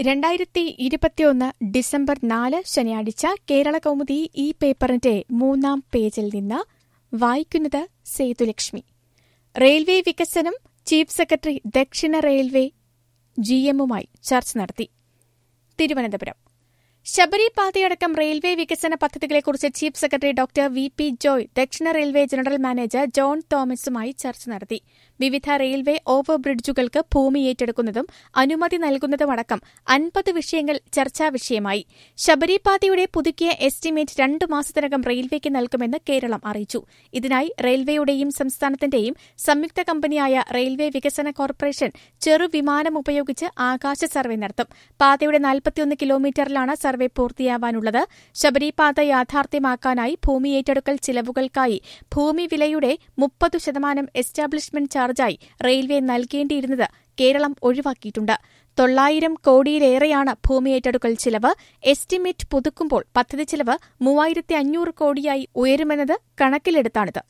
രണ്ടായിരത്തി ഇരുപത്തിയൊന്ന് ഡിസംബർ നാല് ശനിയാഴ്ച കേരള കൗമുദി ഈ പേപ്പറിന്റെ മൂന്നാം പേജിൽ നിന്ന് വായിക്കുന്നത് സേതുലക്ഷ്മി റെയിൽവേ വികസനം ചീഫ് സെക്രട്ടറി ദക്ഷിണ റെയിൽവേ ജിഎമ്മുമായി ചർച്ച നടത്തി തിരുവനന്തപുരം ശബരി പാതയടക്കം റെയിൽവേ വികസന പദ്ധതികളെക്കുറിച്ച് chief secretary doctor V P Joy ദക്ഷിണ റെയിൽവേ ജനറൽ മാനേജർ ജോൺ തോമസുമായി ചർച്ച നടത്തി വിവിധ റെയിൽവേ ഓവർ ബ്രിഡ്ജുകൾക്ക് ഭൂമി ഏറ്റെടുക്കുന്നതും അനുമതി നൽകുന്നതുമടക്കം അൻപത് വിഷയങ്ങൾ ചർച്ചാ വിഷയമായി ശബരി പാതയുടെ പുതുക്കിയ എസ്റ്റിമേറ്റ് രണ്ടു മാസത്തിനകം റെയിൽവേക്ക് നൽകുമെന്ന് കേരളം അറിയിച്ചു ഇതിനായി റെയിൽവേയുടെയും സംസ്ഥാനത്തിന്റെയും സംയുക്ത കമ്പനിയായ റെയിൽവേ വികസന കോർപ്പറേഷൻ ചെറുവിമാനം ഉപയോഗിച്ച് ആകാശ സർവേ നടത്തും പാതയുടെ നാൽപ്പത്തിയൊന്ന് കിലോമീറ്ററിലാണ് സർവേ പൂർത്തിയാവാനുള്ളത് ശബരിപാത യാഥാർത്ഥ്യമാക്കാനായി ഭൂമി ഏറ്റെടുക്കൽ ചിലവുകൾക്കായി ഭൂമി വിലയുടെ മുപ്പത് ശതമാനം എസ്റ്റാബ്ലിഷ്മെന്റ് ചാർജായി റെയിൽവേ നൽകേണ്ടിയിരുന്നത് കേരളം ഒഴിവാക്കിയിട്ടുണ്ട് തൊള്ളായിരം കോടിയിലേറെയാണ് ഭൂമി ഏറ്റെടുക്കൽ ചിലവ് എസ്റ്റിമേറ്റ് പുതുക്കുമ്പോൾ പദ്ധതി ചിലവ് മൂവായിരത്തി അഞ്ഞൂറ് കോടിയായി ഉയരുമെന്നത് കണക്കിലെടുത്താണിത്